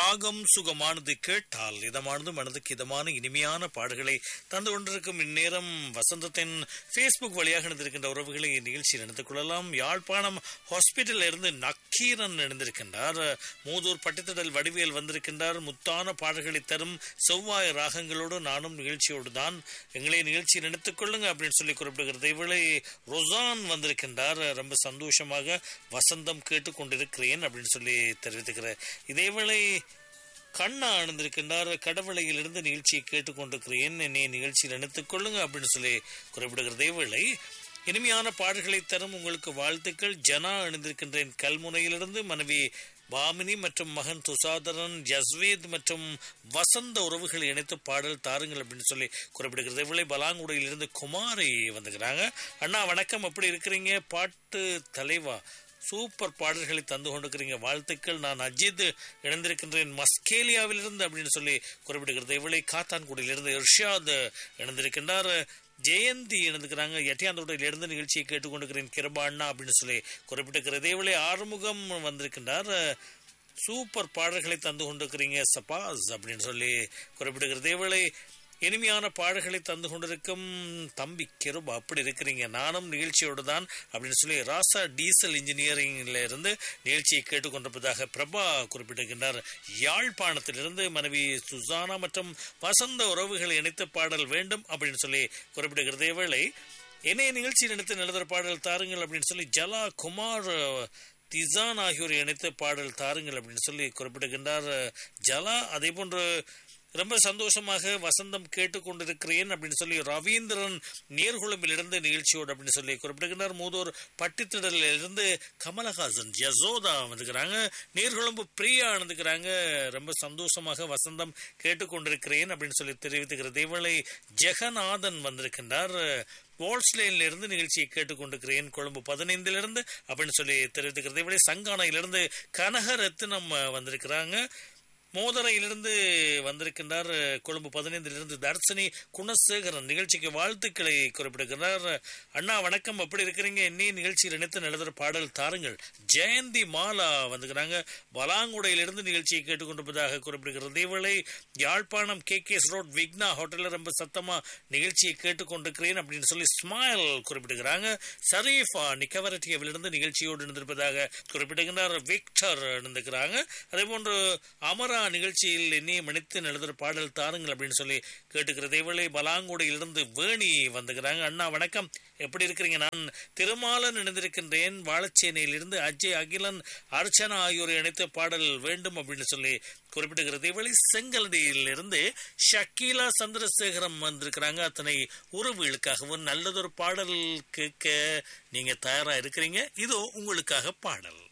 ராகம் சுகமானது கேட்டால் இதமானது மனதுக்கு இதமான இனிமையான பாடுகளை தந்து கொண்டிருக்கும் இந்நேரம் வசந்தத்தின் ஃபேஸ்புக் வழியாக நடந்திருக்கின்ற உறவுகளை நிகழ்ச்சியில் நடந்து கொள்ளலாம் யாழ்ப்பாணம் ஹாஸ்பிட்டலில் இருந்து நக்கீரன் நடந்திருக்கின்றார் மூதூர் பட்டித்தடல் வடிவேல் வந்திருக்கின்றார் முத்தான பாடல்களை தரும் செவ்வாய் ராகங்களோடு நானும் நிகழ்ச்சியோடு தான் எங்களை நிகழ்ச்சி நினைத்துக் கொள்ளுங்க அப்படின்னு சொல்லி குறிப்பிடுகிறது இவளை ரொசான் வந்திருக்கின்றார் ரொம்ப சந்தோஷமாக வசந்தம் கேட்டுக்கொண்டிருக்கிறேன் அப்படின்னு சொல்லி தெரிவித்துக்கிறேன் இதேவேளை கண்ணா அணிந்திருக்கின்றார் கடவுளையிலிருந்து நிகழ்ச்சியை கேட்டுக்கொண்டிருக்கிறேன் என்னை நிகழ்ச்சியில் நினைத்துக் கொள்ளுங்க அப்படின்னு சொல்லி குறிப்பிடுகிறது இதேவேளை இனிமையான பாடல்களை தரும் உங்களுக்கு வாழ்த்துக்கள் ஜனா அணிந்திருக்கின்றேன் கல்முனையிலிருந்து மனைவி பாமினி மற்றும் மகன் துசாதரன் ஜஸ்வேத் மற்றும் வசந்த உறவுகள் இணைத்து பாடல் தாருங்கள் அப்படின்னு சொல்லி குறிப்பிடுகிறது இவளை பலாங்குடையிலிருந்து குமாரி வந்துக்கிறாங்க அண்ணா வணக்கம் எப்படி இருக்கிறீங்க பாட்டு தலைவா சூப்பர் பாடல்களை தந்து கொண்டிருக்கிறீங்க வாழ்த்துக்கள் நான் அஜித் இணைந்திருக்கின்றேன் மஸ்கேலியாவிலிருந்து அப்படின்னு சொல்லி குறிப்பிடுகிறது இவளை காத்தான்குடியிலிருந்து இர்ஷாத் இணைந்திருக்கின்றார் ஜெயந்தி இணைந்துக்கிறாங்க எட்டியாந்தோட்டையிலிருந்து நிகழ்ச்சியை கேட்டுக்கொண்டிருக்கிறேன் கிருபா அண்ணா அப்படின்னு சொல்லி குறிப்பிட்டிருக்கிறது இவளை ஆறுமுகம் வந்திருக்கின்றார் சூப்பர் பாடல்களை தந்து கொண்டிருக்கிறீங்க சபாஸ் அப்படின்னு சொல்லி குறிப்பிடுகிறது இவளை இனிமையான பாடல்களை தந்து கொண்டிருக்கும் தம்பி கிருபா அப்படி இருக்கிறீங்க நானும் நிகழ்ச்சியோடு தான் அப்படின்னு சொல்லி ராசா டீசல் இன்ஜினியரிங்ல இருந்து நிகழ்ச்சியை கேட்டுக்கொண்டிருப்பதாக பிரபா குறிப்பிட்டிருக்கின்றார் யாழ்ப்பாணத்திலிருந்து மனைவி சுசானா மற்றும் வசந்த உறவுகளை இணைத்து பாடல் வேண்டும் அப்படின்னு சொல்லி குறிப்பிடுகிறது வேளை என்னைய நிகழ்ச்சி நினைத்து எழுதுற பாடல் தாருங்கள் அப்படின்னு சொல்லி ஜலா குமார் திசான் ஆகியோரை இணைத்து பாடல் தாருங்கள் அப்படின்னு சொல்லி குறிப்பிடுகின்றார் ஜலா அதே போன்று ரொம்ப சந்தோஷமாக வசந்தம் கேட்டுக்கொண்டிருக்கிறேன் அப்படின்னு சொல்லி ரவீந்திரன் நேர்குழம்பிலிருந்து நிகழ்ச்சியோடு அப்படின்னு சொல்லி குறிப்பிடுகின்றார் மூதூர் பட்டித்திடலில் இருந்து கமலஹாசன் யசோதா வந்துக்கிறாங்க நேர்குழம்பு பிரியா அணுந்துக்கிறாங்க ரொம்ப சந்தோஷமாக வசந்தம் கேட்டுக்கொண்டிருக்கிறேன் அப்படின்னு சொல்லி தெரிவித்துக்கிறது இவளை ஜெகநாதன் வந்திருக்கின்றார் வால்ஸ்லேன்ல இருந்து நிகழ்ச்சியை கேட்டுக்கொண்டிருக்கிறேன் கொழும்பு பதினைந்திலிருந்து அப்படின்னு சொல்லி தெரிவித்துக்கிறது இவளை சங்கானையிலிருந்து கனகரத்னம் வந்திருக்கிறாங்க மோதரையிலிருந்து வந்திருக்கின்றார் கொழும்பு பதினைந்திலிருந்து தர்சனி குணசேகரன் நிகழ்ச்சிக்கு வாழ்த்துக்களை குறிப்பிடுகிறார் அண்ணா வணக்கம் எப்படி இருக்கிறீங்க என்னையும் நிகழ்ச்சியில் இணைத்து நடத்துகிற பாடல் தாருங்கள் ஜெயந்தி மாலா வந்துக்கிறாங்க பலாங்குடையிலிருந்து நிகழ்ச்சியை கேட்டுக்கொண்டிருப்பதாக குறிப்பிடுகிறது இவளை Jaffna K K S road Vigna ஹோட்டலில் ரொம்ப சத்தமா நிகழ்ச்சியை கேட்டுக்கொண்டிருக்கிறேன் அப்படின்னு சொல்லி ஸ்மைல் குறிப்பிடுகிறாங்க சரீஃபா நிக்கவரட்டியவிலிருந்து நிகழ்ச்சியோடு இருந்திருப்பதாக குறிப்பிடுகின்றார் விக்டர் இருந்துக்கிறாங்க அதே போன்று அமரா நிகழ்ச்சியில் என்னையும் மணித்து எழுதுற பாடல் தாருங்கள் அப்படின்னு சொல்லி கேட்டுக்கிறது இவளை பலாங்குடியிலிருந்து வேணி வந்துக்கிறாங்க அண்ணா வணக்கம் எப்படி இருக்கிறீங்க நான் திருமாலன் இணைந்திருக்கின்றேன் வாழச்சேனையிலிருந்து அஜய் அகிலன் அர்ச்சனா ஆகியோரை இணைத்த பாடல் வேண்டும் அப்படின்னு சொல்லி குறிப்பிடுகிறது இவளை செங்கலடியிலிருந்து ஷக்கீலா சந்திரசேகரம் வந்திருக்கிறாங்க அத்தனை உறவுகளுக்காகவும் நல்லதொரு பாடல் கேட்க நீங்க தயாரா இருக்கிறீங்க இதோ உங்களுக்காக பாடல்